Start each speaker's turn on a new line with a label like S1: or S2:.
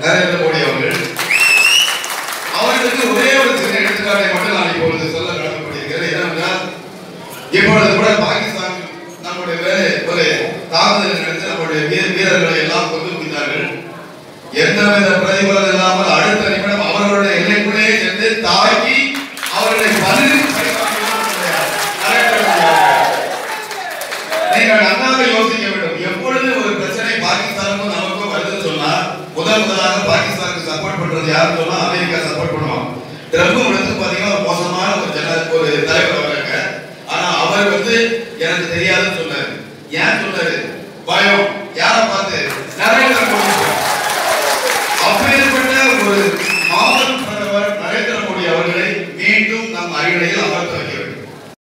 S1: நரேந்திர மோடி அவர்கள் அவர்களுக்கு ஒரே ஒரு சின்ன எடுத்துக்காட்டை மட்டும் நான் இப்பொழுது சொல்ல கடமைப்பட்டிருக்கிறேன் என்னவென்றால் இப்பொழுது கூட பாகிஸ்தான் நம்முடைய வேலை ஒரு தாக்குதல் நடத்தி நம்முடைய வீர- வீரர்களை எல்லாம் கொண்டு குவித்தார்கள் எந்தவித பிரதிபலன் இல்லாமல் அடுத்த நிமிடம் அவர்களுடைய எல்லைக்குள்ளே சென்று தாக்கி அவர்களை பல்வேறு நீங்கள் நன்றாக யோசிக்க வேண்டும் எப்பொழுது ஒரு பிரச்சனை பாகிஸ்தானுக்கும் நமக்கும் வருதுன்னு சொன்னா முதல் முதலாக பாகிஸ்தானுக்கு சப்போர்ட் பண்றது யாருன்னு சொன்னா அமெரிக்கா சப்போர்ட் பண்ணுவாங்க ட்ரம்ப் வந்து பாத்தீங்கன்னா ஒரு மோசமான ஒரு ஜன ஒரு தலைவர் அவருங்க ஆனா அவர் வந்து எனக்கு தெரியாதுன்னு சொன்னாரு ஏன் சொன்னாரு பயம் யாரை பார்த்து நரேந்திர மோடி